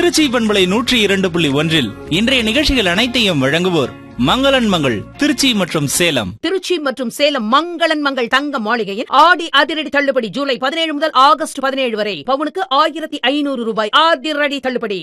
திருச்சி பண்பலை நூற்றி இரண்டு புள்ளி ஒன்றில் இன்றைய நிகழ்ச்சிகள் அனைத்தையும் வழங்குவோர் மங்களன் மங்கள் திருச்சி மற்றும் சேலம் திருச்சி மற்றும் சேலம் மங்களன் மங்கள் தங்க மாளிகையில் ஆடி அதிரடி தள்ளுபடி ஜூலை பதினேழு முதல் ஆகஸ்ட் பதினேழு வரை பவுனுக்கு ஆயிரத்தி ஐநூறு ரூபாய் அதிரடி தள்ளுபடி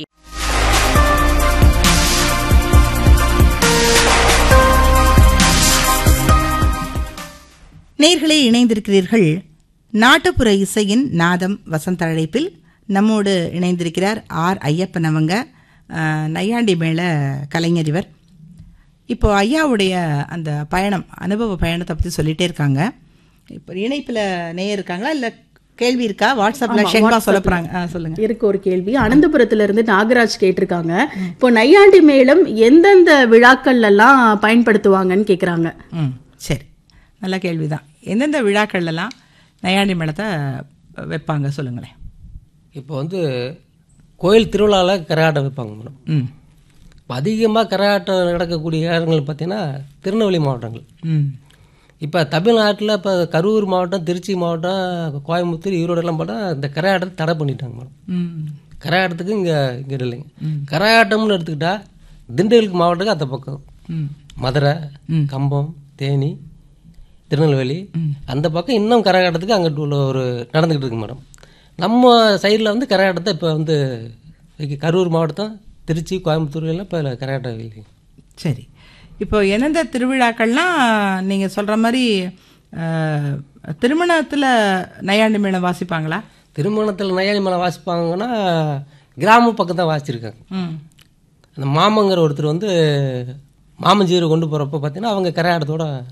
நேர்களே இணைந்திருக்கிறீர்கள் நாட்டுப்புற இசையின் நாதம் வசந்த அழைப்பில் நம்மோடு இணைந்திருக்கிறார் ஆர் ஐயப்பன் அவங்க அஹ், நையாண்டி மேள கலைஞர் இவர் இப்போ ஐயாவுடைய அந்த பயணம் அனுபவ பயணத்தை பற்றி சொல்லிட்டே இருக்காங்க இப்போ இணைப்பில் நேயர் இருக்காங்களா இல்லை கேள்வி இருக்கா வாட்ஸ்அப்பில் ஆமா, ஷென்பா சொல்ல WhatsApp-ல. போகிறாங்க ஆ சொல்லுங்க இருக்கு ஒரு கேள்வி அனந்தபுரத்துல இருந்து நாகராஜ் கேட்டிருக்காங்க இப்போ நையாண்டி மேளம் எந்தெந்த விழாக்கள்ல எல்லாம் பயன்படுத்துவாங்கன்னு கேக்குறாங்க ம் சரி நல்ல கேள்வி தான் எந்தெந்த விழாக்கள்லாம் நையாண்டி மேளத்தை வைப்பாங்க சொல்லுங்களேன் இப்போ வந்து கோயில் திருவிழாவில் கரகாட்டம் வைப்பாங்க மேடம் ம் இப்போ அதிகமாக கரகாட்டம் நடக்கக்கூடிய இடங்கள் பார்த்தீங்கன்னா திருநெல்வேலி மாவட்டங்கள் ம் இப்போ தமிழ்நாட்டில் இப்போ கரூர் மாவட்டம் திருச்சி மாவட்டம் கோயம்புத்தூர் ஈரோடெல்லாம் பார்த்தா இந்த கரகாட்டத்தை தடை பண்ணிட்டாங்க மேடம் ம் கரகாட்டத்துக்கு இங்கே இங்கே இல்லைங்க கரகாட்டம்னு எடுத்துக்கிட்டா திண்டுக்கல் மாவட்டத்துக்கு அந்த பக்கம் ம் மதுரை கம்பம் தேனி திருநெல்வேலி அந்த பக்கம் இன்னும் கரகாட்டத்துக்கு அங்கிட்டு உள்ள ஒரு நடந்துக்கிட்டு இருக்கு மேடம் நம்ம சைடில் வந்து கரகாட்டத்தை இப்போ வந்து இங்க கரூர் மாவட்டம் திருச்சி கோயம்புத்தூர் எல்லாம் இப்போ கரகாட்டம் இல்லைங்க சரி இப்போ எந்தெந்த திருவிழாக்கள்லாம் நீங்கள் சொல்கிற மாதிரி அஹ், திருமணத்தில் நையாண்டி மேளம் வாசிப்பாங்களா திருமணத்தில் நையாளி மேலே வாசிப்பாங்கன்னா கிராம பக்கம் தான் வாசிச்சிருக்காங்க ம் அந்த மாமங்கிற ஒருத்தர் வந்து மாமஞ்சீரை கொண்டு போகிறப்ப பார்த்தீங்கன்னா அவங்க கரகாட்டத்தோட